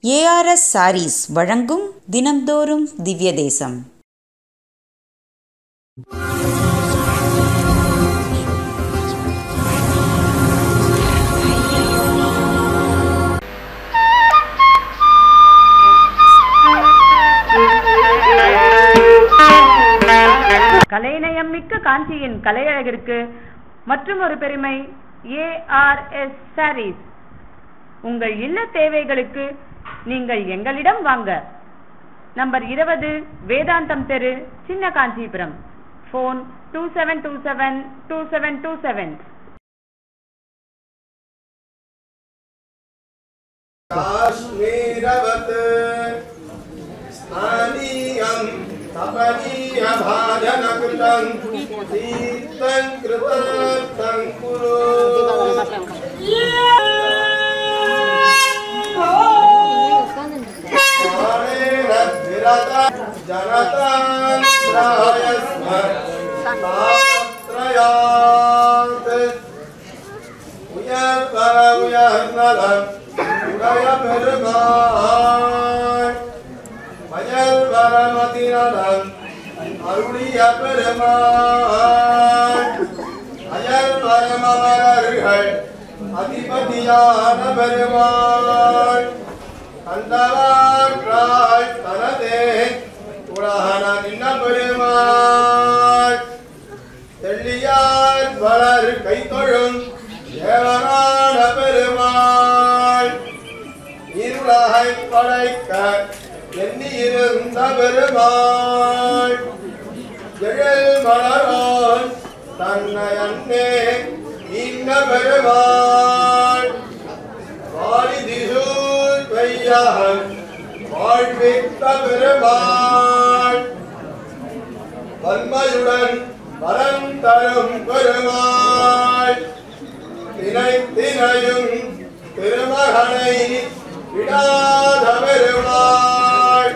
ARS saris வழங்கும் தினம்தோறும் திவ்ய தேசம் கலைநயம் மிக்க காஞ்சியின் கலையழகிற்கு மற்றும் ஒரு பெருமை ஏஆர்எஸ் சாரீஸ் உங்கள் இல்ல தேவைகளுக்கு நீங்கள் எங்களிடம் வாங்க நம்பர் இருபது வேதாந்தம் தெரு சின்ன Kanchipuram phone two seven two seven two seven two seven काश्मीरवत् स्थानीयं तपनीयभाजनकृतं तीर्थं कृतार्थं कुरु प्राणेन विरता जनतान्त्राय स्म तापत्रयात् உயர்வர உயர்நலம் உடைய பெருமான் மயல்வர மதிநலம் அருளிய பெருமான் அயல்வர மலர்கள் அதிபதியான பெருமான் அந்தவாற்றாய் தனதே உலகன நின்ன பெருமான் தெள்ளியார் வளர் கைத்தொழும் தேவரான பெருமாள் இருளகை படைக்க எண்ணியிருந்த பெருமாள் எழில் மலரோன் தன்னை அன்னே இந்த பெருமாள் வாடி திசூர் பெய்யான் வாழ்வித்த பெருமாள் வன்மையுடன் வரம் தரும் பெருமாள் தினை தினையும் திருமகனை விடாத பெருமாள்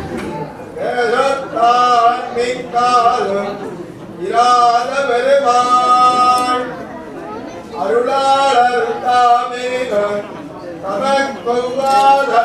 தேசத்தான் மிக்காலும் இராத பெருமாள் அருளாளர் தாமேகம் தமக்கொவ்வாத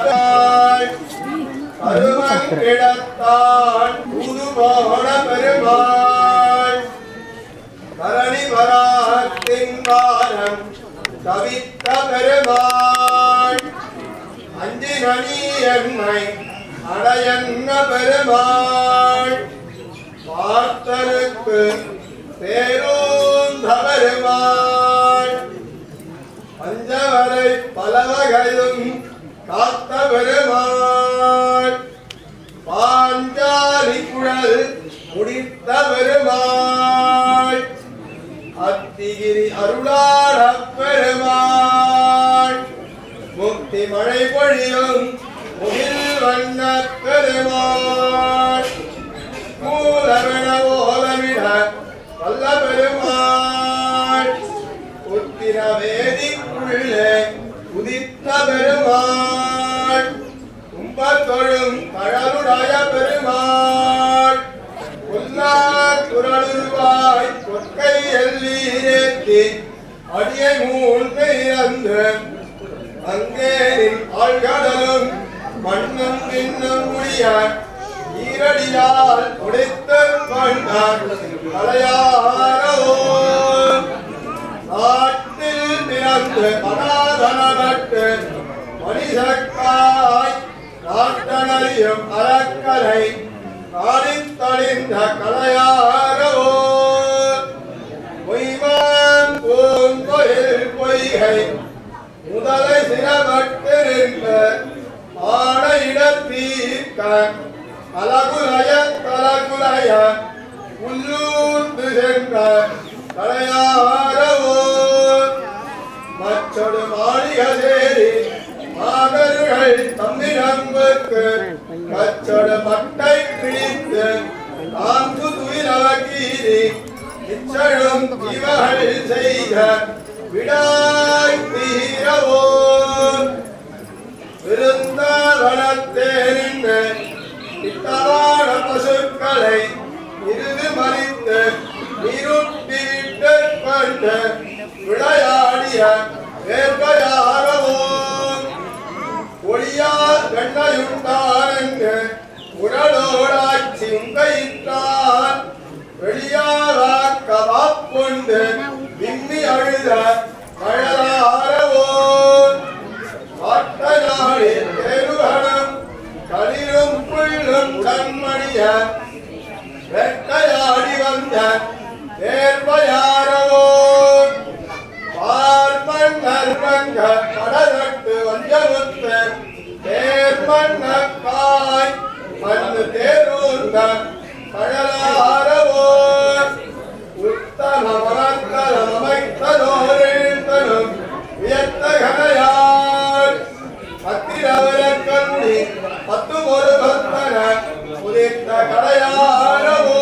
கருமங்கிடத்தான் புது போன பெருமாள் கரணி வராத்தின் வாரம் தவித்த பெருமாள் அஞ்சு நனி என்னை அடையன்ன பெருமாள் பார்த்தருக்கு பேரூந்த பெருமாள் பஞ்சவரை பலவகையும் காத்த பெருமாள் பாஞ்சாலி குழல் முடித்த பெருமாள் அத்திகிரி அருளாள பெருமாள் முக்தி மழை பொழியும் முகில் வண்ண பெருமாள் மூலமென ஓலமிட வல்ல பெருமாள் உத்திர வேதிக்குள்ளே உதித்த பெருமாள் கும்பத்தொழும் கழலுடைய பெருமாள் புல்லார் குரலுவாய் கொற்கை எல்லீரேத்தி அடியை மூன்று இறந்து அங்கே நின் ஆழ்கடலும் மண்ணும் பின்னும் முடிய ஈரடியால் உடைத்து கொண்டார் கலையாரோ நாட்டில் பிறந்து மனாதனப்பட்டு மனிதக்காய் நாட்டனையும் அறக்கலை காலித்தழிந்த கலையாரவோ பொய்மான் பூங்கொயில் பொய்கை முதலை சிரமட்டு நின்ற ஆணையிடத்தீர்க்க கலகுலய கலகுலய உள்ளூர்ந்து சென்ற கலையாரவோ மற்றொரு மாளிகதேரி மாதர்கள் தம்மிடம்புக்கு கச்சொடு பட்டை பிடித்து தாங்கு துயிலகீரி இச்சழும் இவர்கள் செய்க விடாய் தீரவோ விருந்தாவனத்தே நின்று இத்தவான பசுக்களை இருது மறித்து இருட்டி விட்டு கொண்டு விளையாடிய வேர்வையாரவோ ஒளியார் வெண்ணையுண்டானென்று உடலோடாட்சி உங்கையிட்டான் வெளியாராக்க வாப்புண்டு விம்மி அழுத கழலாரவோ காட்டநாளே தேருகணம் களிரும் புள்ளும் கண்மணிய வெட்டையாடி வந்த தேர்வையாரவோ பார்மன்னர் வங்க கடலட்டு வஞ்சமுத்து தேர்மன்ன காய் வந்து தேர்ந்த கழலாரவோ உத்தம மரத்தலம் அமைத்ததோரேந்தனும் வியத்தகனையார் பத்திரவரக்கருணி பத்து ஒரு பத்தன உதித்த கடையாரவோ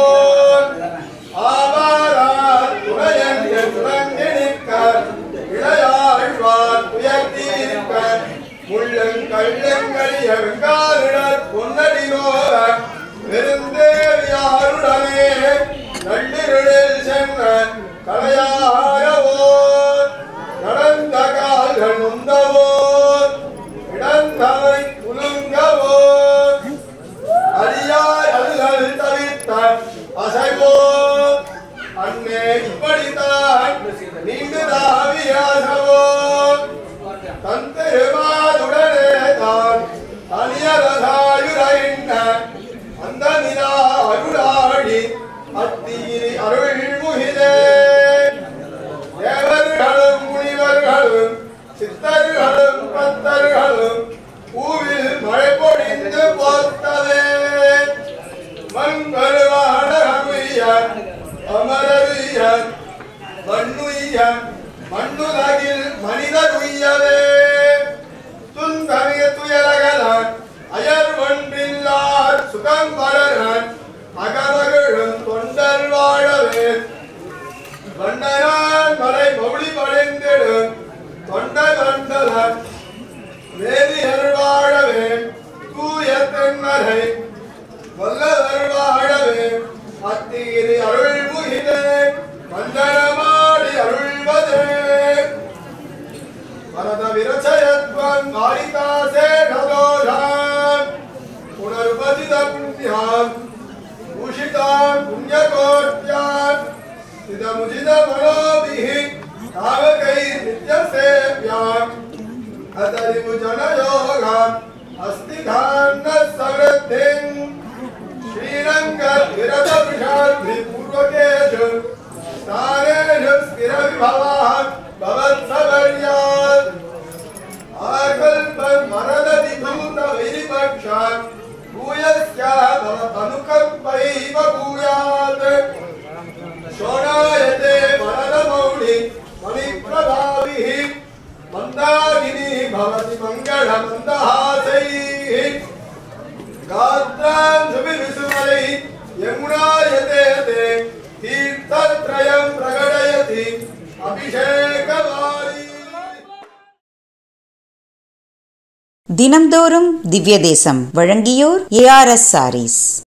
ஆவாரார் துணையன்று துறங்கி நிற்க இளையாழ்வார் உயர்த்தியிருக்க முள்ளங்கள்ளங்களிய வெங்காரிடர் பொன்னடி நோர பெருந்தேவியாருடனே நள்ளிருளில் சென்ற கலையாரவோ நடந்த கால்கள் நொந்தவோ இடந்தவை குலுங்கவோ அறியாய் அழுதல் தவிர்த்த அசைவோ அன்னே இப்படித்தான் நீண்டு தாவியாசவோ தன் திருமாதுடனே தான் தனியரசாயுரைந்த அந்த நிலா அருளாடி அத்தியிரி அருள்முகிதே தேவர்களும் முனிவர்களும் சித்தர்களும் பத்தர்களும் பூவில் மழை பொழிந்து போத்ததே மண்பருவாடகுய அமரவிய மண்ணுய மண்ணுலகில் மனிதர் உய்யவே துன்பமிய துயரகலான் அயர் ஒன்றில்லார் சுகம் வளரான் அகமகளும் தொண்டர் வாழவே வண்ணனான் மலை மௌழி படைந்திடும் தொண்ட கண்டலன் வேதி அருள்வாழவே தூய தென்மலை வல்லவர் வாழவே அத்திகிரி அருள் முகிதே மந்தனமாடி அருள்வதே வரத விரச்சயத்வம் காளிதாசே நதோஷாம் புனர்வதித புண்ணியாம் பூஷிதாம் புண்ணியகோட்யாம் இதமுதித மனோபிः தாவகை நித்யசேவ்யாம் அதரிவு ஜனயோகாம் அஸ்திகான்ன சவృద్ధిம் ஸ்ரீரங்க விரத விஷாத்ரி பூர்வகேஷு ஸ்தானேஷு ஸ்திர விபவாः பவத்சவர்யாத் ஆகல்பம் மரத விபூத வைரிபக்ஷான் பூயஸ்யா பவதனுகம்பைவ பூயாத் शोणायते वरदमौळि मणिप्रभाभिः मन्दाकिनी भवति मङ्गलमन्दहासैः गात्रां सुविविसुमलैः यमुनायते ते तीर्थत्रयं प्रकटयति अभिषेकवारी தினம்தோறும் திவ்ய தேசம் வழங்கியோர் ஏஆர்எஸ் சாரீஸ்